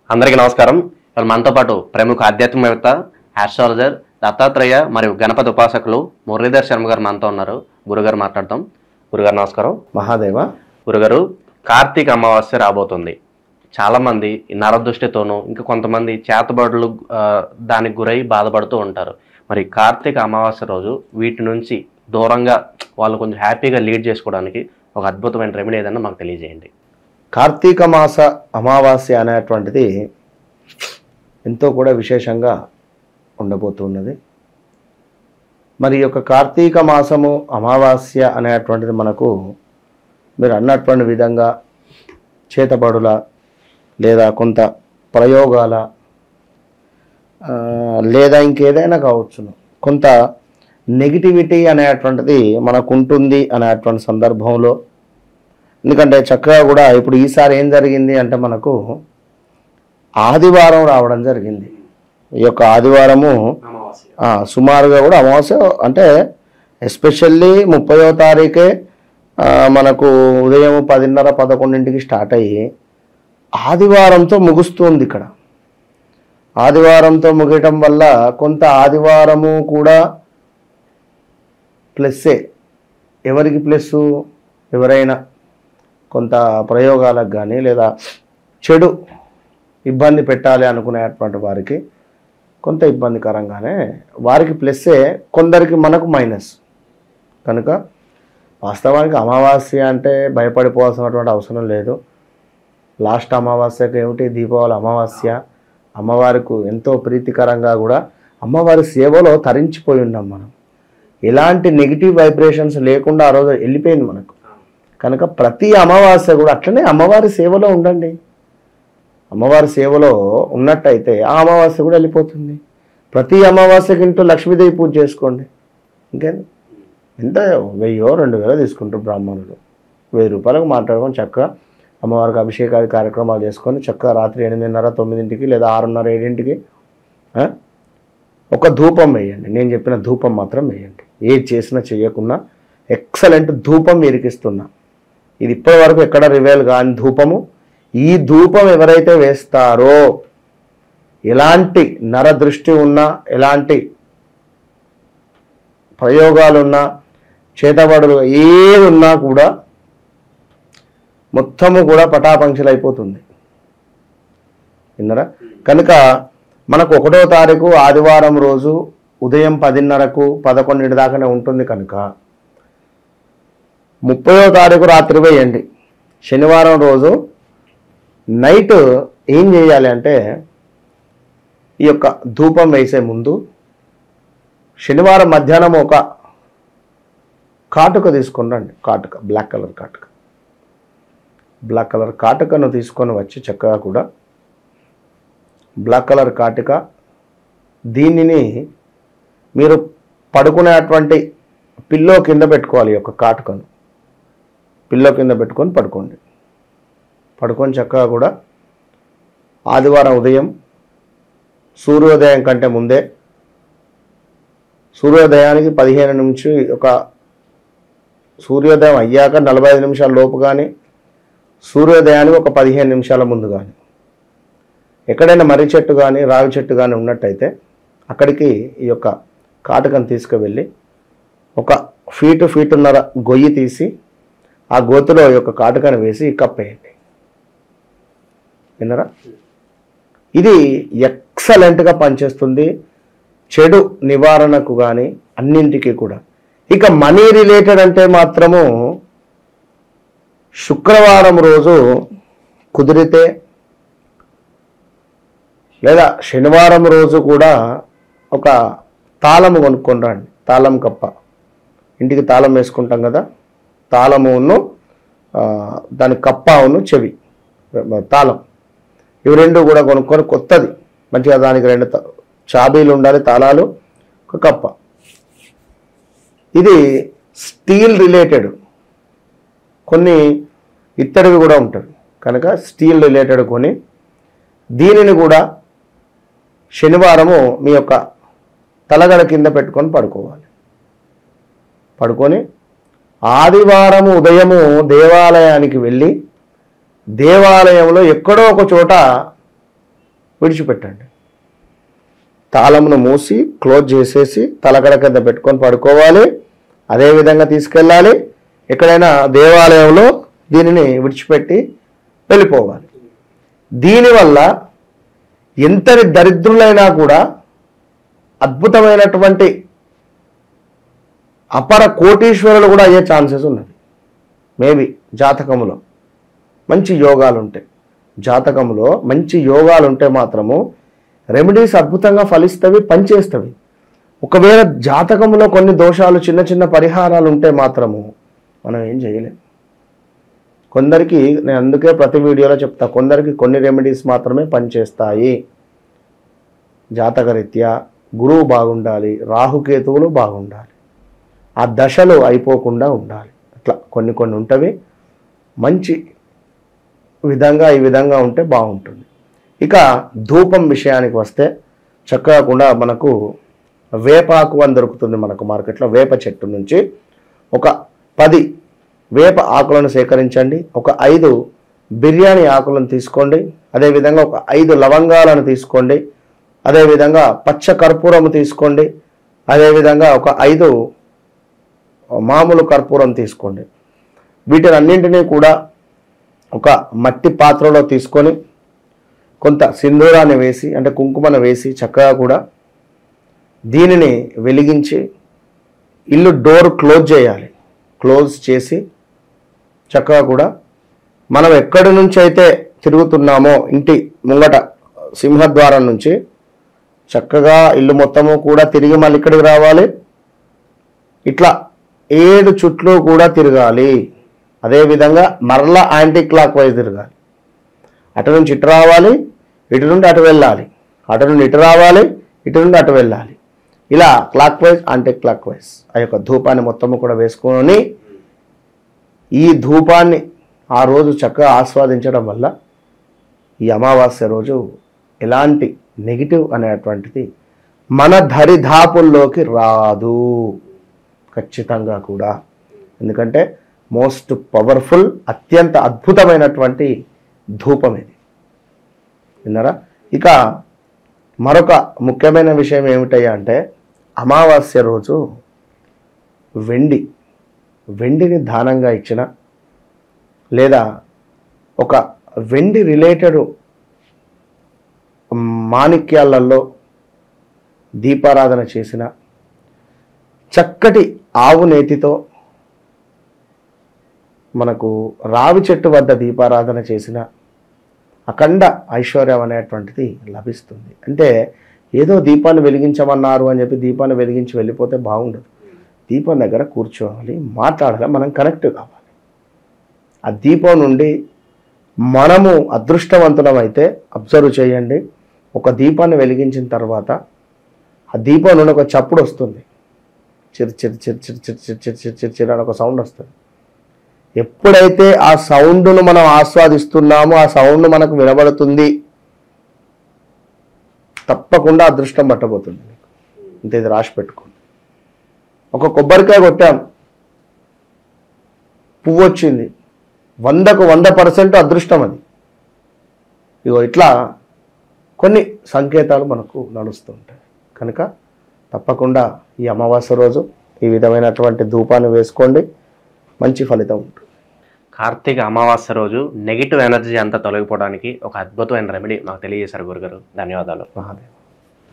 అందరికీ నమస్కారం ఇవాళ మనతో పాటు ప్రముఖ ఆధ్యాత్మికవేత్త ఆస్ట్రాలజర్ దత్తాత్రేయ మరియు గణపతి ఉపాసకులు మురళీధర్ శర్మ గారు మనతో ఉన్నారు గురుగారు మాట్లాడతాం గురుగారు నమస్కారం మహాదేవ గురుగారు కార్తీక అమావాస్య రాబోతుంది చాలామంది ఈ నరదృష్టితోనూ ఇంకా కొంతమంది చేతబడులు ఆ, దానికి గురై బాధపడుతూ ఉంటారు మరి కార్తీక అమావాస్య రోజు వీటి నుంచి దూరంగా వాళ్ళు కొంచెం హ్యాపీగా లీడ్ చేసుకోవడానికి ఒక అద్భుతమైన రెమెడీ ఏదన్నా మాకు తెలియజేయండి కార్తీక మాస అమావాస్య అనేటువంటిది ఎంతో కూడా విశేషంగా ఉండబోతున్నది మరి ఈ యొక్క కార్తీక మాసము అమావాస్య అనేటువంటిది మనకు మీరు అన్నటువంటి విధంగా చేతబడుల లేదా కొంత ప్రయోగాల ఆ, లేదా ఇంకేదైనా కావచ్చును కొంత నెగిటివిటీ అనేటువంటిది మనకు ఉంటుంది అనేటువంటి సందర్భంలో ఎందుకంటే చక్కగా కూడా ఇప్పుడు ఈసారి ఏం జరిగింది అంటే మనకు ఆదివారం రావడం జరిగింది ఈ యొక్క ఆదివారము ఆ, సుమారుగా కూడా అమావాస్య అంటే ఎస్పెషల్లీ ముప్పయో తారీఖే ఆ, మనకు ఉదయం పదిన్నర పదకొండింటికి స్టార్ట్ అయ్యి ఆదివారంతో ముగుస్తుంది ఇక్కడ ఆదివారంతో ముగియటం వల్ల కొంత ఆదివారము కూడా ప్లస్సే ఎవరికి ప్లస్ ఎవరైనా కొంత ప్రయోగాలకు కానీ లేదా చెడు ఇబ్బంది పెట్టాలి అనుకునేటువంటి వారికి కొంత ఇబ్బందికరంగానే వారికి ప్లస్సే కొందరికి మనకు మైనస్ కనుక వాస్తవానికి అమావాస్య అంటే భయపడిపోవాల్సినటువంటి అవసరం లేదు లాస్ట్ అమావాస్యకి ఏమిటి దీపావళి అమావాస్య అమ్మవారికి ఎంతో ప్రీతికరంగా కూడా అమ్మవారి సేవలో తరించిపోయి ఉన్నాం మనం ఎలాంటి నెగిటివ్ వైబ్రేషన్స్ లేకుండా ఆ రోజు వెళ్ళిపోయింది మనకు కనుక ప్రతి అమావాస్య కూడా అట్లనే అమ్మవారి సేవలో ఉండండి అమ్మవారి సేవలో ఉన్నట్టయితే ఆ అమావాస్య కూడా వెళ్ళిపోతుంది ప్రతి అమావాస్యకి ఇంటూ లక్ష్మీదేవి పూజ చేసుకోండి ఇంకేంది ఎంత వెయ్యో రెండు వేలో తీసుకుంటారు బ్రాహ్మణులు వెయ్యి రూపాయలకు మాట్లాడుకొని చక్కగా అమ్మవారికి అభిషేకాది కార్యక్రమాలు చేసుకొని చక్కగా రాత్రి ఎనిమిదిన్నర తొమ్మిదింటికి లేదా ఆరున్నర ఏడింటికి ఆ? ఒక ధూపం వేయండి నేను చెప్పిన ధూపం మాత్రం వేయండి ఏది చేసినా చేయకున్నా ఎక్సలెంట్ ధూపం ఇరికిస్తున్నా ఇది ఇప్పటి వరకు ఎక్కడ రివేల్ కాని ధూపము ఈ ధూపం ఎవరైతే వేస్తారో ఎలాంటి నర దృష్టి ఉన్నా ఎలాంటి ప్రయోగాలున్నా చేతబడులు ఏది ఉన్నా కూడా మొత్తము కూడా పటాపంచలు అయిపోతుంది విన్నరా కనుక మనకు ఒకటో తారీఖు ఆదివారం రోజు ఉదయం పదిన్నరకు పదకొండింటి దాకానే ఉంటుంది కనుక ముప్పయో తారీఖు రాత్రి వేయండి శనివారం రోజు నైట్ ఏం చేయాలి అంటే ఈ యొక్క ధూపం వేసే ముందు శనివారం మధ్యాహ్నం ఒక కాటుక తీసుకొని రండి కాటుక బ్లాక్ కలర్ కాటుక బ్లాక్ కలర్ కాటుకను తీసుకొని వచ్చి చక్కగా కూడా బ్లాక్ కలర్ కాటుక దీనిని మీరు పడుకునేటువంటి పిల్లో కింద పెట్టుకోవాలి ఈ యొక్క కాటుకను పిల్లో కింద పెట్టుకొని పడుకోండి పడుకొని చక్కగా కూడా ఆదివారం ఉదయం సూర్యోదయం కంటే ముందే సూర్యోదయానికి పదిహేను నుంచి ఒక సూర్యోదయం అయ్యాక నలభై ఐదు నిమిషాల లోపు కానీ సూర్యోదయానికి ఒక పదిహేను నిమిషాల ముందు కానీ ఎక్కడైనా మర్రి చెట్టు కానీ రావి చెట్టు కానీ ఉన్నట్టయితే అక్కడికి ఈ యొక్క కాటకను తీసుకువెళ్ళి ఒక ఫీటు ఫీటున్నర గొయ్యి తీసి ఆ గోతులో ఈ యొక్క కాటకను వేసి కప్పేయండి విన్నరా ఇది ఎక్సలెంట్గా పనిచేస్తుంది చెడు నివారణకు కానీ అన్నింటికి కూడా ఇక మనీ రిలేటెడ్ అంటే మాత్రము శుక్రవారం రోజు కుదిరితే లేదా శనివారం రోజు కూడా ఒక తాళము కొనుక్కొని రండి తాళం కప్ప ఇంటికి తాళం వేసుకుంటాం కదా తాళమును ఆ, దాని కప్పను చెవి తాళం ఇవి రెండు కూడా కొనుక్కొని కొత్తది మంచిగా దానికి రెండు త- చాబీలు ఉండాలి తాళాలు ఒక కప్ప ఇది స్టీల్ రిలేటెడ్ కొన్ని ఇత్తడివి కూడా ఉంటుంది కనుక స్టీల్ రిలేటెడ్ కొని దీనిని కూడా శనివారము మీ యొక్క తలగడ కింద పెట్టుకొని పడుకోవాలి పడుకొని ఆదివారము ఉదయము దేవాలయానికి వెళ్ళి దేవాలయంలో ఎక్కడో ఒక చోట విడిచిపెట్టండి తాళమును మూసి క్లోజ్ చేసేసి తలకడ కింద పెట్టుకొని పడుకోవాలి అదే విధంగా తీసుకెళ్ళాలి ఎక్కడైనా దేవాలయంలో దీనిని విడిచిపెట్టి వెళ్ళిపోవాలి దీనివల్ల ఎంతటి దరిద్రులైనా కూడా అద్భుతమైనటువంటి అపర కోటీశ్వరులు కూడా అయ్యే ఛాన్సెస్ ఉన్నది మేబీ జాతకములో మంచి యోగాలు ఉంటాయి జాతకంలో మంచి యోగాలు ఉంటే మాత్రము రెమెడీస్ అద్భుతంగా ఫలిస్తవి పనిచేస్తవి ఒకవేళ జాతకంలో కొన్ని దోషాలు చిన్న చిన్న పరిహారాలు ఉంటే మాత్రము మనం ఏం చేయలేం కొందరికి నేను అందుకే ప్రతి వీడియోలో చెప్తా కొందరికి కొన్ని రెమెడీస్ మాత్రమే పనిచేస్తాయి జాతకరీత్యా గురువు బాగుండాలి రాహుకేతువులు బాగుండాలి ఆ దశలు అయిపోకుండా ఉండాలి అట్లా కొన్ని కొన్ని ఉంటవి మంచి విధంగా ఈ విధంగా ఉంటే బాగుంటుంది ఇక ధూపం విషయానికి వస్తే చక్కగా కూడా మనకు వేపాకు అని దొరుకుతుంది మనకు మార్కెట్లో వేప చెట్టు నుంచి ఒక పది వేప ఆకులను సేకరించండి ఒక ఐదు బిర్యానీ ఆకులను తీసుకోండి అదేవిధంగా ఒక ఐదు లవంగాలను తీసుకోండి అదేవిధంగా పచ్చ కర్పూరం తీసుకోండి అదేవిధంగా ఒక ఐదు మామూలు కర్పూరం తీసుకోండి వీటినన్నింటినీ కూడా ఒక మట్టి పాత్రలో తీసుకొని కొంత సింధూరాన్ని వేసి అంటే కుంకుమను వేసి చక్కగా కూడా దీనిని వెలిగించి ఇల్లు డోర్ క్లోజ్ చేయాలి క్లోజ్ చేసి చక్కగా కూడా మనం ఎక్కడి నుంచి అయితే తిరుగుతున్నామో ఇంటి ముంగట సింహద్వారం నుంచి చక్కగా ఇల్లు మొత్తము కూడా తిరిగి మళ్ళీ ఇక్కడికి రావాలి ఇట్లా ఏడు చుట్లు కూడా తిరగాలి అదేవిధంగా మరలా యాంటీ క్లాక్ వైజ్ తిరగాలి అటు నుంచి ఇటు రావాలి ఇటు నుండి అటు వెళ్ళాలి అటు నుండి ఇటు రావాలి ఇటు నుండి అటు వెళ్ళాలి ఇలా clockwise anticlockwise ఆ యొక్క ధూపాన్ని మొత్తము కూడా వేసుకొని ఈ ధూపాన్ని ఆ రోజు చక్కగా ఆస్వాదించడం వల్ల ఈ అమావాస్య రోజు ఎలాంటి నెగిటివ్ అనేటువంటిది మన దరిదాపుల్లోకి రాదు ఖచ్చితంగా కూడా ఎందుకంటే మోస్ట్ పవర్ఫుల్ అత్యంత అద్భుతమైనటువంటి ధూపం ఇది విన్నారా ఇక మరొక ముఖ్యమైన విషయం ఏమిటయ్యా అంటే అమావాస్య రోజు వెండి వెండిని దానంగా ఇచ్చిన లేదా ఒక వెండి రిలేటెడ్ మాణిక్యాలలో దీపారాధన చేసిన చక్కటి ఆవు నేతితో మనకు రావి చెట్టు వద్ద దీపారాధన చేసిన అఖండ ఐశ్వర్యం అనేటువంటిది లభిస్తుంది అంటే ఏదో దీపాన్ని వెలిగించమన్నారు అని చెప్పి దీపాన్ని వెలిగించి వెళ్ళిపోతే బాగుండదు దీపం దగ్గర కూర్చోవాలి మాట్లాడాలి మనం కనెక్ట్ కావాలి ఆ దీపం నుండి మనము అదృష్టవంతులం అయితే అబ్జర్వ్ చేయండి ఒక దీపాన్ని వెలిగించిన తర్వాత ఆ దీపం నుండి ఒక చప్పుడు వస్తుంది చిర్ చిర్ చిర్ చిర్ చిర్ చిర్ చిర్ చిర్ చిర్ చిర్ అని ఒక సౌండ్ వస్తుంది ఎప్పుడైతే ఆ సౌండ్ను మనం ఆస్వాదిస్తున్నామో ఆ సౌండ్ మనకు వినబడుతుంది తప్పకుండా అదృష్టం పట్టబోతుంది మీకు ఇంత ఇది రాసి పెట్టుకోండి ఒక కొబ్బరికాయ కొట్టాం పువ్వు వచ్చింది వందకు వంద పర్సెంట్ అదృష్టం అది ఇగో ఇట్లా కొన్ని సంకేతాలు మనకు నడుస్తూ ఉంటాయి కనుక తప్పకుండా ఈ అమావాస్య రోజు ఈ విధమైనటువంటి ధూపాన్ని వేసుకోండి మంచి ఫలితం ఉంటుంది కార్తీక అమావాస్య రోజు నెగిటివ్ ఎనర్జీ అంతా తొలగిపోవడానికి ఒక అద్భుతమైన రెమెడీ మాకు తెలియజేశారు గురుగారు ధన్యవాదాలు మహాదేవ్